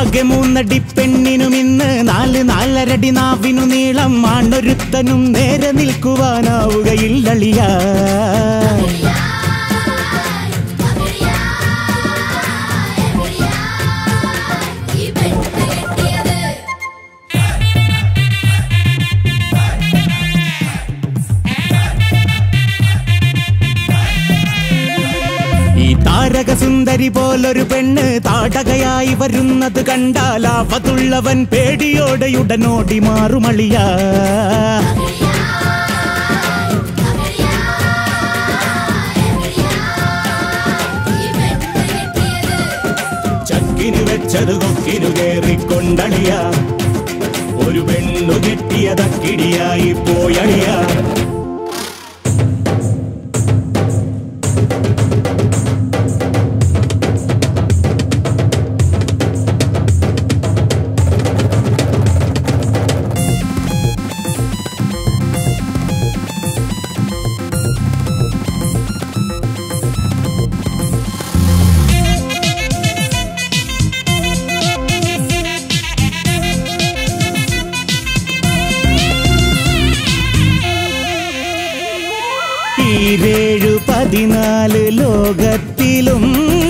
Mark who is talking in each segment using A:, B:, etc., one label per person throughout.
A: ആകെ മൂന്നടി പെണ്ണിനും ഇന്ന് നാല് നാലരടി നാവിനു നീളം ആണൊരുത്തനും നേരെ നിൽക്കുവാനാവുകയില്ലളിയ ഈ താരക സുന്ദരി പോലൊരു പെണ്ണ് താടകയായി വരുന്നത് കണ്ടാൽ ആപത്തുള്ളവൻ പേടിയോടെ ഉടനോടി മാറുമളിയ ചക്കിന് വെച്ചത് കൊക്കിനു കേറിക്കൊണ്ടളിയ ഒരു പെണ്ണു കെട്ടിയതക്കിടിയായി പോയളിയ ഈരേഴു പതിനാല് ലോകത്തിലും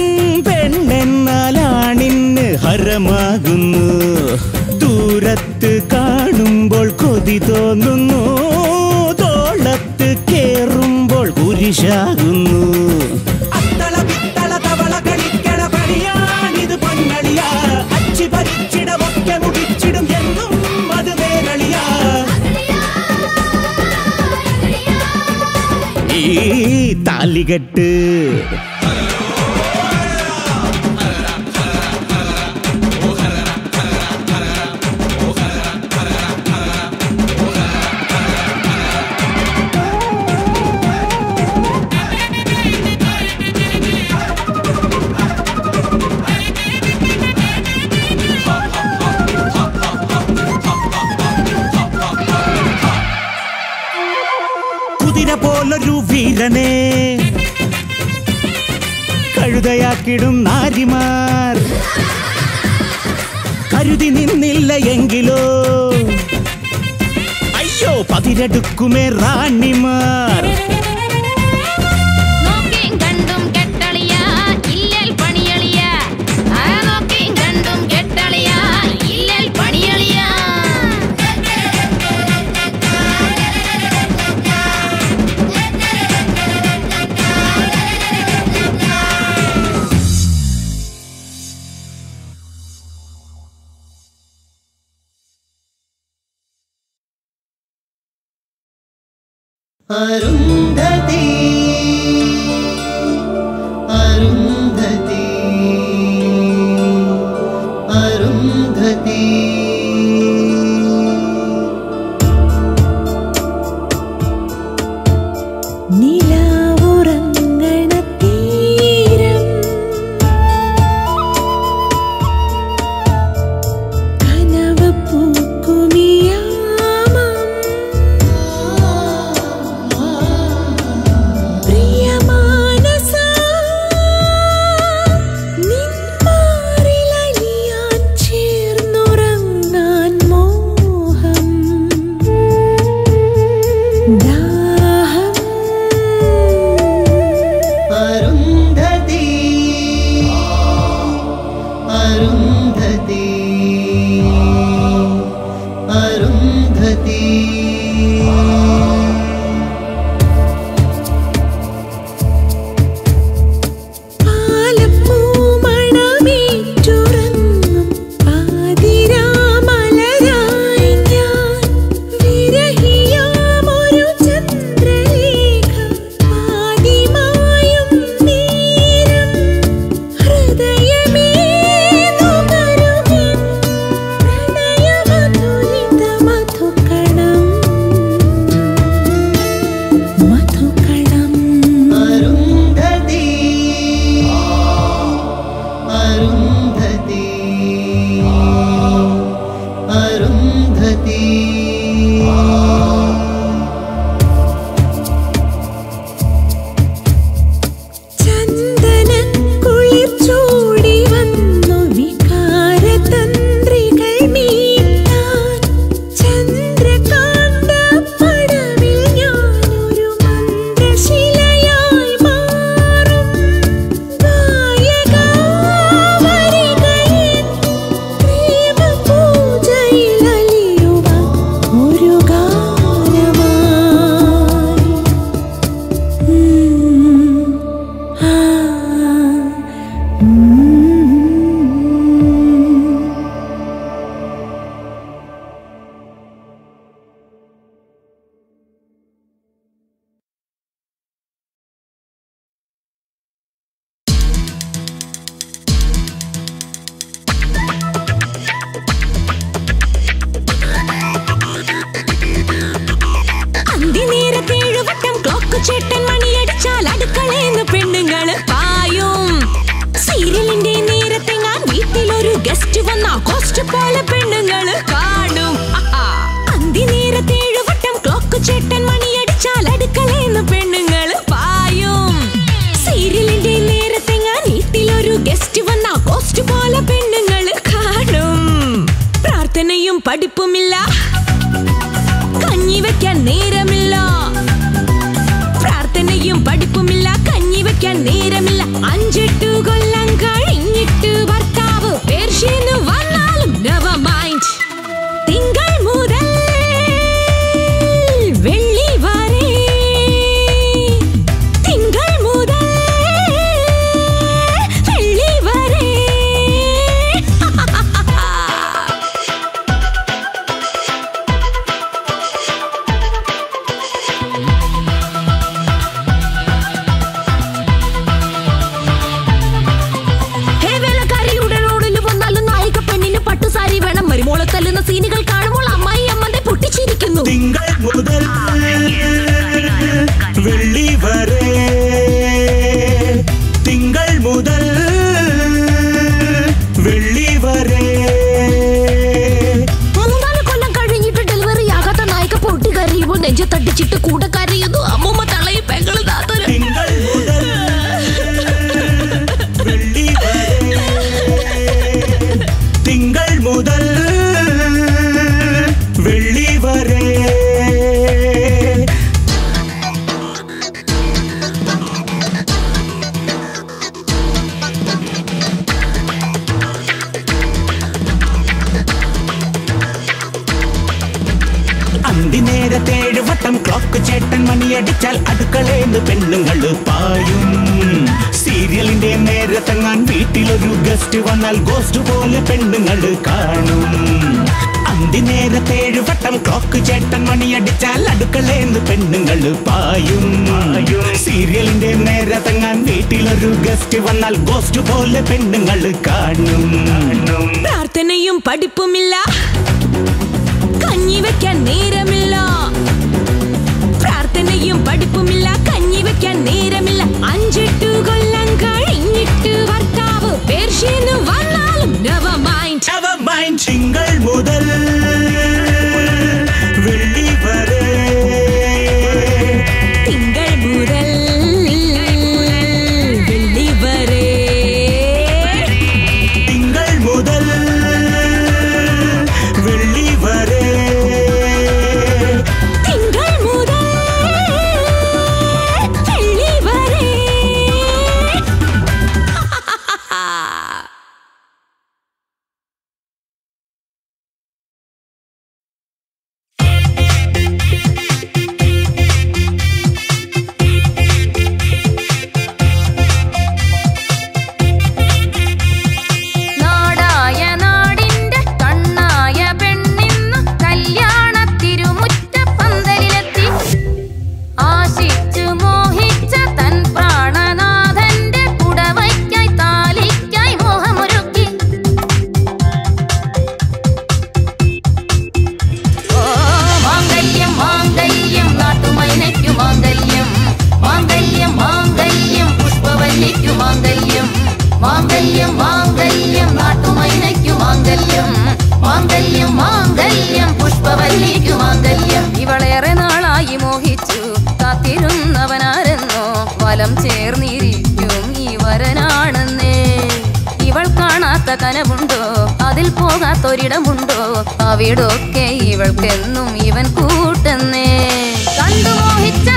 A: പെണ്ണെന്നാലാണിന്ന് ഹരമാകുന്നു ദൂരത്ത് കാണുമ്പോൾ കൊതി തോന്നുന്നു തോളത്ത് കേറുമ്പോൾ കുരിശാകുന്നു അത്തള പിത്തള തവള കളിക്കണ പണിയാണിത് പൊന്നളിയ അച്ചി പരിച്ചിടമൊക്കെ മുടിച്ചിടും എന്നും അത് വേരളിയ ഈ താലികെട്ട് കുതിര പോലൊരു വീരനെ കഴുതയാക്കിടും നാരിമാർ കരുതി നിന്നില്ല എങ്കിലോ അയ്യോ പതിരെടുക്കുമേ റാണിമാർ
B: നോക്കിയും കണ്ടും കെട്ടളിയ ഇല്ലൽ പണിയളിയ ആ നോക്കിയും കണ്ടും കെട്ടളിയ ഇല്ലൽ പണിയളിയ
C: അരുന്ധതി അരുന്ധതി അരുന്ധതി
D: നിലാവുറങ്ങണ തീരം കനവ് പൂക്കുമിയാമം പ്രിയമാനസാ നിൻ മാറിലലിയാൻ ചേർന്നുറങ്ങാൻ മോഹം ദാഹം ക്ലോക്ക് ചേട്ടൻ മണിയടിച്ചാൽ അടുക്കളേന്ന് പെണ്ണുങ്ങള് പായും സീരിയലിന്റെ നേരത്തെങ്ങാൻ വീട്ടിലൊരു ഗസ്റ്റ് വന്ന കോസ്റ്റ് പോലെ പെണ്ണുങ്ങള് കാണും അന്തി നേരത്തെ ഏഴുവട്ടം ക്ലോക്ക് ചേട്ടൻ മണിയടിച്ചാൽ അടുക്കളേന്ന് പെണ്ണുങ്ങള് പായും സീരിയലിന്റെ നേരത്തെങ്ങാൻ വീട്ടിലൊരു ഗസ്റ്റ് വന്ന കോസ്റ്റ് പോലെ പെണ്ണുങ്ങള് കാണും പ്രാർത്ഥനയും പഠിപ്പുമില്ല കഞ്ഞി വെക്കാൻ നേരമില്ല പ്രാർത്ഥനയും പഠിപ്പുമില്ല കഞ്ഞി വെക്കാൻ നേരമില്ല അഞ്ചെട്ടു കൊല്ലം കഴിഞ്ഞിട്ട് ഭർത്താവ് പേർഷ്യന്ന് വന്നാലും നെവർ മൈൻഡ് തിങ്കൾ മുതൽ വെള്ളി വരെ തിങ്കൾ മുതൽ വെള്ളി വരെ ഹേ വേലക്കാരിയുടെ റോഡിൽ വന്നാലും നായിക പെണ്ണിന് പട്ടുസാരി വേണം മരുമോളെ തല്ലുന്ന സീനുകൾ കാണുമ്പോൾ അമ്മായി അമ്മന്റെ പൊട്ടിച്ചിരിക്കുന്നു
A: തിങ്കൾ മുതൽ വെള്ളി വരെ തിങ്കൾ മുതൽ വെള്ളി വരെ
D: മൂന്നാല് കൊല്ലം കഴിഞ്ഞിട്ട് ഡെലിവറി ആകാത്ത നായിക പൊട്ടി കരയുമ്പോൾ നെഞ്ചത്തടിച്ചിട്ട് കൂടെ കരയുന്നു അമ്മൂമ്മ തള്ളയും പെങ്ങള് താത്തരും
A: തിങ്കൾ മുതൽ വെള്ളി വരെ തിങ്കൾ മുതൽ വെള്ളി വരെ അന്തിനേരത്തെ ഏഴുവട്ടം ക്ലോക്ക് ചേട്ടൻ മണിയടിച്ചാൽ അടുക്കളേന്ന് പെണ്ണുങ്ങള് പായും സീരിയലിന്റെ നേരത്തെങ്ങാൻ വീട്ടിലൊരു ഗസ്റ്റ് വന്നാൽ ഗോസ്റ്റ് പോലെ പെണ്ണുങ്ങള് കാണും അന്തിനേരത്തെ ഏഴുവട്ടം ക്ലോക്ക് ചേട്ടൻ മണിയടിച്ചാൽ അടുക്കളേന്ന് പെണ്ണുങ്ങള് പായും സീരിയലിന്റെ നേരത്തെങ്ങാൻ വീട്ടിലൊരു ഗസ്റ്റ് വന്നാൽ ഗോസ്റ്റ് പോലെ പെണ്ണുങ്ങള് കാണും
D: പ്രാർത്ഥനയും പഠിപ്പുമില്ല കഞ്ഞി വെക്കാൻ നേരമില്ല പ്രാർത്ഥനയും പഠിപ്പുമില്ല കഞ്ഞി വെക്കാൻ നേരമില്ല അഞ്ചെട്ടു കൊല്ലം കഴിഞ്ഞിട്ട് ഭർത്താവ് പേർഷ്യന്ന് വന്നാലും നെവർ മൈൻഡ്
A: Never mind തിങ്കൾ മുതൽ വെള്ളി വരെ
D: തിങ്കൾ മുതൽ വെള്ളി വരെ
A: തിങ്കൾ മുതൽ വെള്ളി വരെ
D: തിങ്കൾ മുതൽ വെള്ളി വരെ
B: നാടായ നാടിന്റെ കണ്ണായ പെണ്ണിന്ന് കല്യാണ തിരുമുറ്റ പന്തലിലെത്തി ആശിച്ചു മോഹിച്ച തൻ പ്രാണനാഥന്റെ കുടവയ്ക്കായി താലിക്കായി മോഹമൊരുക്കി ഓ മാംഗല്യം മാംഗല്യം നാട്ടുമൈനയ്ക്കു മാംഗല്യം മാംഗല്യം മാംഗല്യം പുഷ്പവല്ലിക്കു മാംഗല്യം മാംഗല്യം മാംഗല്യം നാട്ടുമൈനയ്ക്കു മാംഗല്യം മാംഗല്യം മാംഗല്യം പുഷ്പവല്ലിക്കു മാംഗല്യം ഇവളേറെ നാളായി മോഹിച്ചു കാത്തിരുന്നവനാരെന്നോ വലം ചേർന്നിരിക്കും ഈ വരനാണെന്നേ ഇവൾ കാണാത്ത കനവുണ്ടോ അതിൽ പോകാത്തൊരിടമുണ്ടോ അവിടൊക്കെ ഇവൾക്കെന്നും ഇവൻ കൂട്ടെന്നേ കണ്ടു മോഹിച്ച